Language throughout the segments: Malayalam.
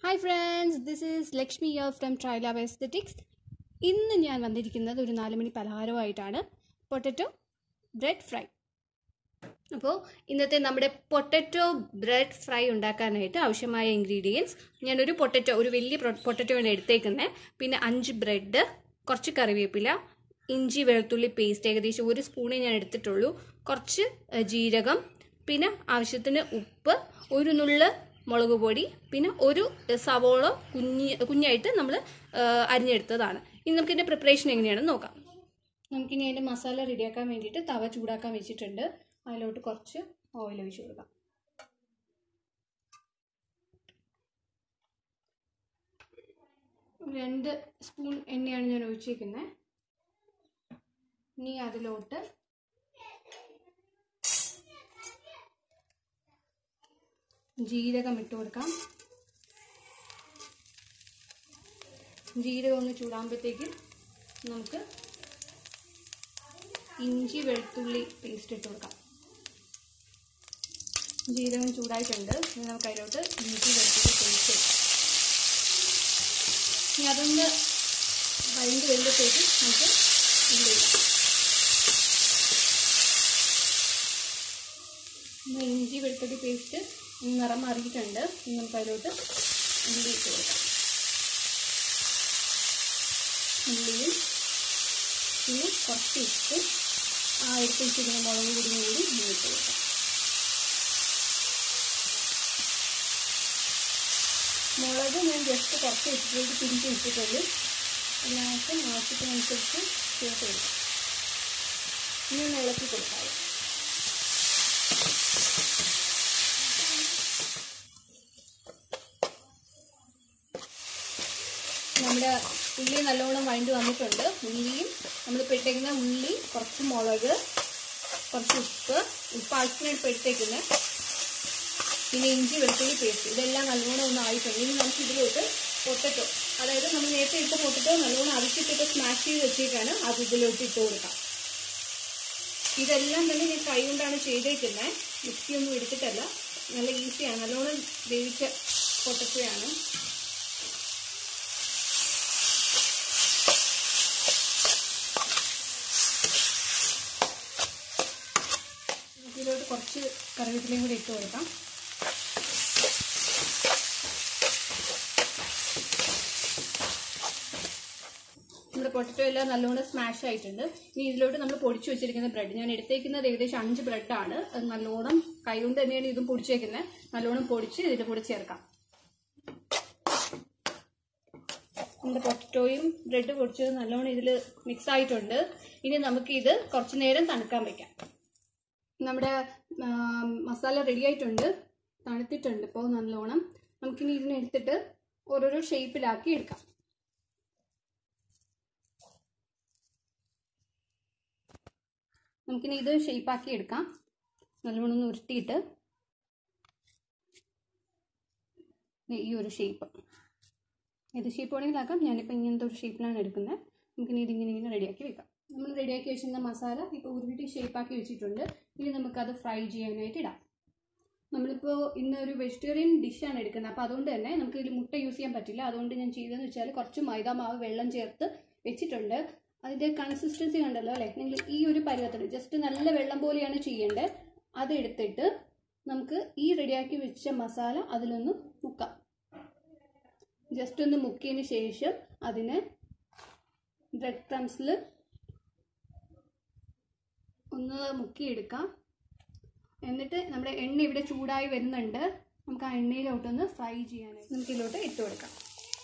hi friends this is Lakshmi here from Trilab aesthetics ഇന്ന് ഞാൻ വന്നിരിക്കുന്നത് ഒരു നാല് മണി പലഹാരമായിട്ടാണ് പൊട്ടറ്റോ ബ്രെഡ് ഫ്രൈ അപ്പോൾ ഇന്നത്തെ നമ്മുടെ പൊട്ടറ്റോ ബ്രെഡ് ഫ്രൈ ഉണ്ടാക്കാനായിട്ട് ആവശ്യമായ ഇൻഗ്രീഡിയൻസ് ഞാനൊരു പൊട്ടറ്റോ ഒരു വലിയ പൊട്ടറ്റോ ആണ് എടുത്തേക്കുന്നത് പിന്നെ അഞ്ച് ബ്രെഡ് കുറച്ച് കറിവേപ്പില ഇഞ്ചി വെളുത്തുള്ളി പേസ്റ്റ് ഏകദേശം ഒരു സ്പൂണേ ഞാൻ എടുത്തിട്ടുള്ളൂ കുറച്ച് ഏഹ്, ജീരകം പിന്നെ ആവശ്യത്തിന് ഉപ്പ് ഒരു നുള്ള് മുളക് പൊടി പിന്നെ ഒരു സവോള കുഞ്ഞി കുഞ്ഞായിട്ട് നമ്മൾ അരിഞ്ഞെടുത്തതാണ് ഇനി നമുക്ക് ഇതിൻ്റെ പ്രിപ്പറേഷൻ എങ്ങനെയാണെന്ന് നോക്കാം നമുക്കിനി അതിൻ്റെ മസാല റെഡിയാക്കാൻ വേണ്ടിയിട്ട് തവ ചൂടാക്കാൻ വെച്ചിട്ടുണ്ട് അതിലോട്ട് കുറച്ച് ഓയിൽ ഒഴിച്ച് കൊടുക്കാം രണ്ട് സ്പൂൺ എണ്ണയാണ് ഞാൻ ഒഴിച്ചേക്കുന്നത് ഇനി അതിലോട്ട് ജീരകം ഇട്ട് കൊടുക്കാം ജീരകം ഒന്ന് ചൂടാകുമ്പോഴത്തേക്കും നമുക്ക് ഇഞ്ചി വെളുത്തുള്ളി പേസ്റ്റ് ഇട്ട് കൊടുക്കാം ജീരകം ചൂടായിട്ടുണ്ട് ഇനി നമുക്ക് അതിലോട്ട് ഇഞ്ചി വെളുത്തുള്ളി പേസ്റ്റ് ഇടാം ഇനി അതൊന്ന് വഴണ്ട് വരുമ്പോഴത്തേക്കും നമുക്ക് ഉള്ളി ഇടാം ഇന്ന് ഇഞ്ചി വെളുത്തുള്ളി പേസ്റ്റ് നിറം മാറിയിട്ടുണ്ട് ഇനി നമുക്ക് അതിലോട്ട് ഉള്ളി ഇട്ട് കൊടുക്കാം ഉള്ളിയും പിന്നെ കുറച്ച് ഇട്ട് ആ എടുത്ത് വെച്ചിരിക്കുന്ന മുളക് പൊടിയും കൂടി ഇട്ട് കൊടുക്കാം മുളക് ഞാൻ ജസ്റ്റ് കുറച്ച് വെച്ചിട്ട് തിരിച്ച് വെച്ചിട്ടുള്ളൂ എല്ലാവർക്കും ആവശ്യത്തിനനുസരിച്ച് ചേർത്ത് കൊടുക്കാം ഇനി ഒന്ന് ഇളക്കി കൊടുക്കാം നമ്മുടെ ഉള്ളി നല്ലോണം വഴണ്ട് വന്നിട്ടുണ്ട് ഉള്ളിയും നമ്മൾ ഇട്ടേക്കുന്ന ഉള്ളി കുറച്ച് മുളക് കുറച്ച് ഉപ്പ് ഉപ്പ് ആവശ്യത്തിന് ഇപ്പോൾ എടുത്തേക്കുന്നത് പിന്നെ ഇഞ്ചി വെളുത്തുള്ളി പേസ്റ്റ് ഇതെല്ലാം നല്ലോണം ഒന്ന് ആയിട്ടുണ്ട് ഇനി നമുക്ക് ഇതിലോട്ട് പൊട്ടറ്റോ അതായത് നമ്മൾ നേരത്തെ ഇട്ട പൊട്ടറ്റോ നല്ലോണം അരിച്ചിട്ടിട്ട് സ്മാഷ് ചെയ്ത് വെച്ചേക്കാണ് അത് ഇതിലോട്ട് ഇട്ട് കൊടുക്കാം ഇതെല്ലാം തന്നെ ഞാൻ കൈ കൊണ്ടാണ് ചെയ്തേക്കുന്നത് മിക്സിയൊന്നും എടുത്തിട്ടല്ല നല്ല ഈസിയാണ് നല്ലോണം വേവിച്ച പൊട്ടറ്റോയാണ് ഇതിലോട്ട് കുറച്ച് കറിവേപ്പിലയും കൂടി ഇട്ട് കൊടുക്കാം നമ്മുടെ പൊട്ടറ്റോ എല്ലാം നല്ലോണം സ്മാഷ് ആയിട്ടുണ്ട് ഇനി ഇതിലോട്ട് നമ്മൾ പൊടിച്ചു വെച്ചിരിക്കുന്ന ബ്രെഡ് ഞാൻ എടുത്തേക്കുന്നത് ഏകദേശം അഞ്ച് ബ്രെഡാണ് അത് നല്ലോണം കൈകൊണ്ട് തന്നെയാണ് ഇതും പൊടിച്ചേക്കുന്നത് നല്ലോണം പൊടിച്ച് ഇതിൻ്റെ കൂടെ ചേർക്കാം നമ്മുടെ പൊട്ടറ്റോയും ബ്രെഡ് പൊടിച്ചത് നല്ലോണം ഇതിൽ മിക്സ് ആയിട്ടുണ്ട് ഇനി നമുക്ക് ഇത് കുറച്ച് നേരം തണുക്കാൻ വെക്കാം നമ്മുടെ ആ, മസാല റെഡി ആയിട്ടുണ്ട് തണുത്തിട്ടുണ്ട് ഇപ്പോൾ നല്ലോണം നമുക്കിനി ഇതിനെ എടുത്തിട്ട് ഓരോരോ ഷേപ്പിലാക്കി എടുക്കാം നമുക്കിനി ഇത് ഷേപ്പാക്കി എടുക്കാം നല്ലോണം ഒന്ന് ഉരുട്ടിയിട്ട് ദേ ഈ ഒരു ഷേപ്പ് ഏത് ഷേപ്പ് വേണമെങ്കിലും ആക്കാം ഞാനിപ്പോൾ ഇങ്ങനത്തെ ഒരു ഷേപ്പിലാണ് എടുക്കുന്നത് നമുക്കിനി ഇതിങ്ങനെ ഇങ്ങനെ റെഡിയാക്കി വെക്കാം നമ്മൾ റെഡിയാക്കി വെച്ചിരുന്ന മസാല ഇപ്പോൾ ഉരുട്ടി ഷേപ്പാക്കി വെച്ചിട്ടുണ്ട് ഇനി നമുക്കത് ഫ്രൈ ചെയ്യാനായിട്ട് ഇടാം നമ്മളിപ്പോൾ ഇന്ന് ഒരു വെജിറ്റേറിയൻ ഡിഷാണ് എടുക്കുന്നത് അപ്പോൾ അതുകൊണ്ട് തന്നെ നമുക്ക് ഇതിൽ മുട്ട യൂസ് ചെയ്യാൻ പറ്റില്ല അതുകൊണ്ട് ഞാൻ ചെയ്തതെന്ന് വെച്ചാൽ കുറച്ച് മൈദ മാവ് വെള്ളം ചേർത്ത് വെച്ചിട്ടുണ്ട് അതിൻ്റെ കൺസിസ്റ്റൻസി കണ്ടല്ലോ അല്ലേ നിങ്ങൾ ഈ ഒരു പരുവത്തിൽ ജസ്റ്റ് നല്ല വെള്ളം പോലെയാണ് ചെയ്യേണ്ടത് അതെടുത്തിട്ട് നമുക്ക് ഈ റെഡിയാക്കി വെച്ച മസാല അതിലൊന്ന് മുക്കാം ജസ്റ്റ് ഒന്ന് മുക്കിയതിന് ശേഷം അതിനെ ബ്രെഡ് ക്രംസിൽ ഒന്ന് മുക്കിയെടുക്കാം എന്നിട്ട് നമ്മുടെ എണ്ണ ഇവിടെ ചൂടായി വരുന്നുണ്ട് നമുക്ക് ആ എണ്ണയിലോട്ടൊന്ന് ഫ്രൈ ചെയ്യാനായിട്ട് നമുക്ക് ഇതിലോട്ട് ഇട്ട് കൊടുക്കാം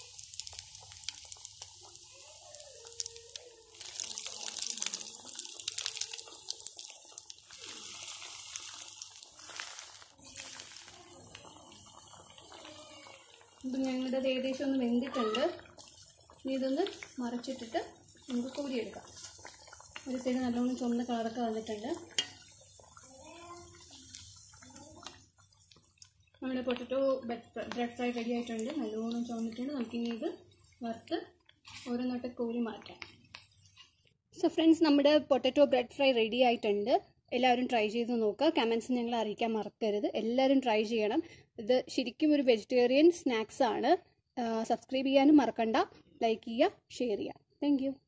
ഇപ്പം ഞങ്ങളുടെ ഏകദേശം ഒന്ന് വെന്തിട്ടുണ്ട് ഇനി ഇതൊന്ന് മറച്ചിട്ടിട്ട് നമുക്ക് കോരിയെടുക്കാം ഒരു സൈഡ് നല്ലോണം ചുവന്ന കളറൊക്കെ വന്നിട്ടുണ്ട് നമ്മുടെ പൊട്ടറ്റോ ബ്രെഡ് ഫ്രൈ റെഡി ആയിട്ടുണ്ട് നല്ലോണം ചുവന്നിട്ടുണ്ട് നമുക്കിനി ഇത് വറുത്ത് ഓരോന്നോട്ട് കോരി മാറ്റാം സോ ഫ്രണ്ട്സ് നമ്മുടെ പൊട്ടറ്റോ ബ്രെഡ് ഫ്രൈ റെഡി ആയിട്ടുണ്ട് എല്ലാവരും ട്രൈ ചെയ്ത് നോക്കുക കമൻസ് ഞങ്ങൾ അറിയിക്കാൻ മറക്കരുത് എല്ലാവരും ട്രൈ ചെയ്യണം ഇത് ശരിക്കും ഒരു വെജിറ്റേറിയൻ സ്നാക്സ് ആണ് സബ്സ്ക്രൈബ് ചെയ്യാനും മറക്കണ്ട ലൈക്ക് ചെയ്യുക ഷെയർ ചെയ്യുക താങ്ക്